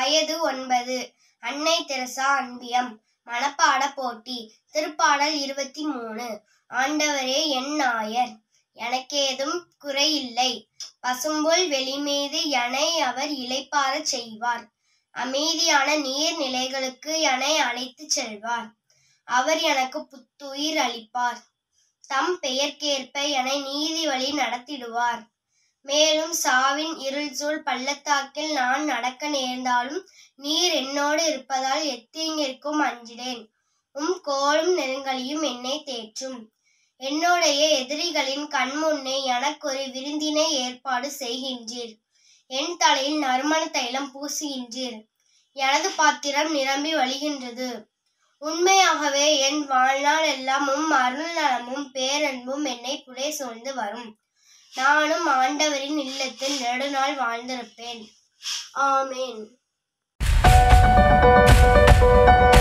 வயது ஒன்பது அன்னை தெரசா அன்பியம் மனப்பாட போட்டி திருப்பாடல் இருபத்தி மூணு ஆண்டவரே என் நாயர் எனக்கேதும் குறையில்லை பசும்புல் வெளிமீது எனை அவர் இளைப்பாறச் செய்வார் அமைதியான நீர்நிலைகளுக்கு எனை அழைத்துச் செல்வார் அவர் எனக்கு புத்துயிர் அளிப்பார் தம் பெயர்க்கேற்ப என்னை நீதி வழி நடத்திடுவார் மேலும் சாவின் இருள் சூழ் பள்ளத்தாக்கில் நான் நடக்க நேர்ந்தாலும் நீர் என்னோடு இருப்பதால் எத்தீங்கிற்கும் அஞ்சிடேன் உம் கோலும் நெருங்கலியும் என்னை தேற்றும் என்னுடைய எதிரிகளின் கண்முன்னே எனக்கொரு விருந்தினை ஏற்பாடு செய்கின்றீர் என் தலையில் நறுமண தைலம் பூசுகின்றீர் எனது பாத்திரம் நிரம்பி வழிகின்றது உண்மையாகவே என் வாழ்நாள் எல்லாம் உம் அருள் நலமும் பேரன்பும் என்னை புடை சூழ்ந்து வரும் நானும் ஆண்டவரின் இல்லத்தில் நெடுநாள் வாழ்ந்திருப்பேன் ஆமேன்